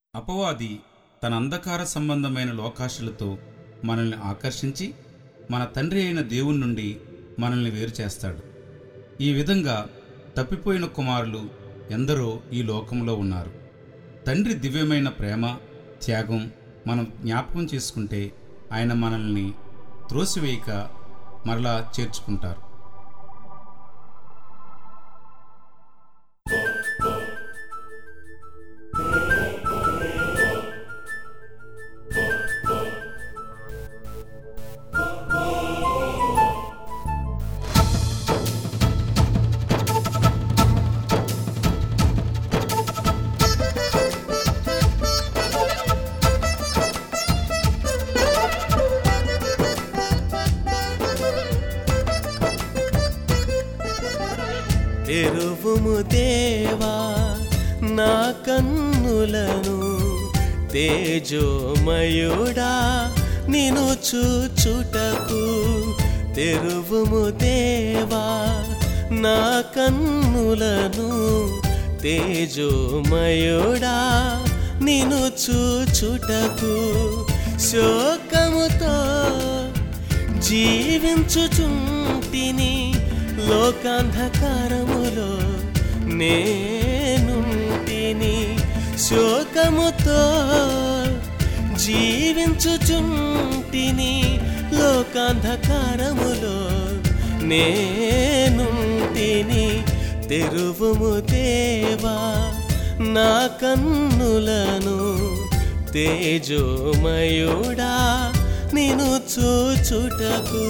అపవాది తన అంధకార సంబంధమైన లోకాశలతో మనల్ని ఆకర్షించి మన తండ్రి అయిన దేవుని నుండి మనల్ని వేరు చేస్తాడు ఈ విధంగా తప్పిపోయిన కుమారులు ఎందరో ఈ లోకంలో ఉన్నారు తండ్రి దివ్యమైన ప్రేమ త్యాగం మనం జ్ఞాపకం చేసుకుంటే ఆయన మనల్ని త్రోసివేయక మరలా చేర్చుకుంటారు తెరువుము దేవా నా కన్నులను తేజోమయుడా నిను చూచుటకు తెరువుము దేవా నా కన్నులను తేజోమయుడా నిను చూచుటకు శోకముతో జీవించుచుంటిని లోకాంధకారములో నేనుంటిని శోకముతో జీవించుచుంటిని లోకాంధకారములో నేనుంటిని తెరువుము దేవా నా కన్నులను తేజోమయుడా నిను చూచుటకు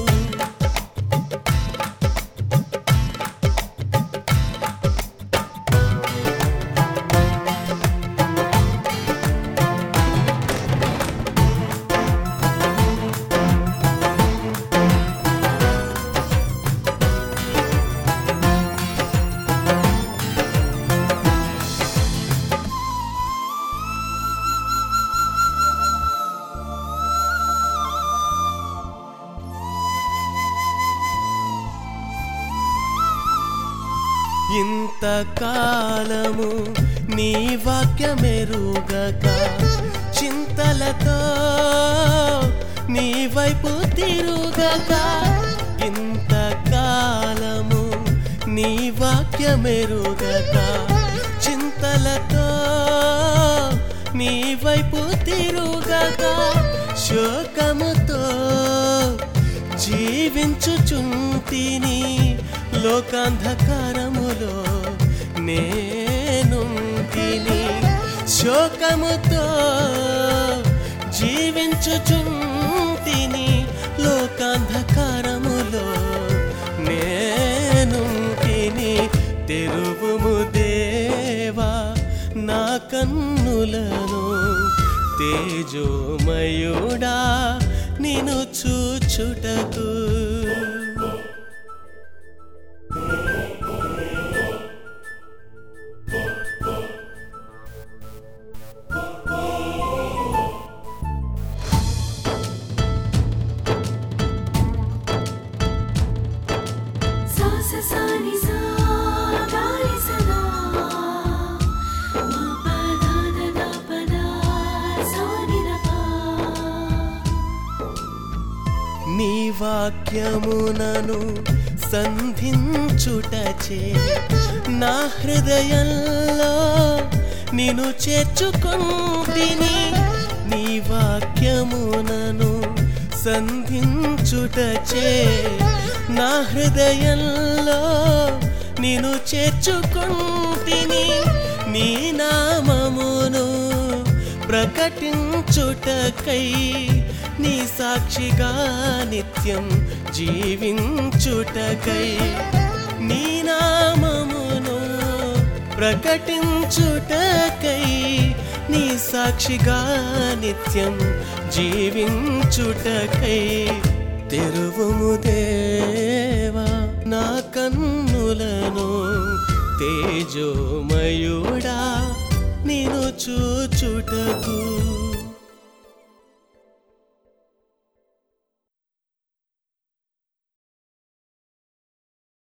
ఇంతకాలము నీ వాక్యమెరుగక చింతలతో నీ వైపు తిరుగక ఇంతకాలము నీ వాక్యమెరుగక చింతలతో నీ వైపు తిరుగక శోకముతో జీవించుచుంటిని లోకాంధకారములో నేను తిని శోకముతో జీవించుచుంటిని లోకాంధకారములో నేను తిని తెరువుము దేవా నా కన్నులను తేజోమయుడా నిను చూచుటకు సా స సా ని సా గా రి స గా మా ప ద ద ద ప ద సా ని ద ప నీ వాక్యమునను సంధించుటచే నా హృదయంలో నిన్ను చేర్చుకుంటిని నీ వాక్యమునను సంధించుటచే నా హృదయంలో నిన్ను చేర్చుకుంటిని నీ నామమును ప్రకటించుటకై నీ సాక్షిగా నిత్యం జీవించుటకై నీ నామమును ప్రకటించుటకై నీ సాక్షిగా నిత్యం జీవించుటకై తెరువుము దేవా నా కన్నులను తేజోమయుడా నేను చూచుటకు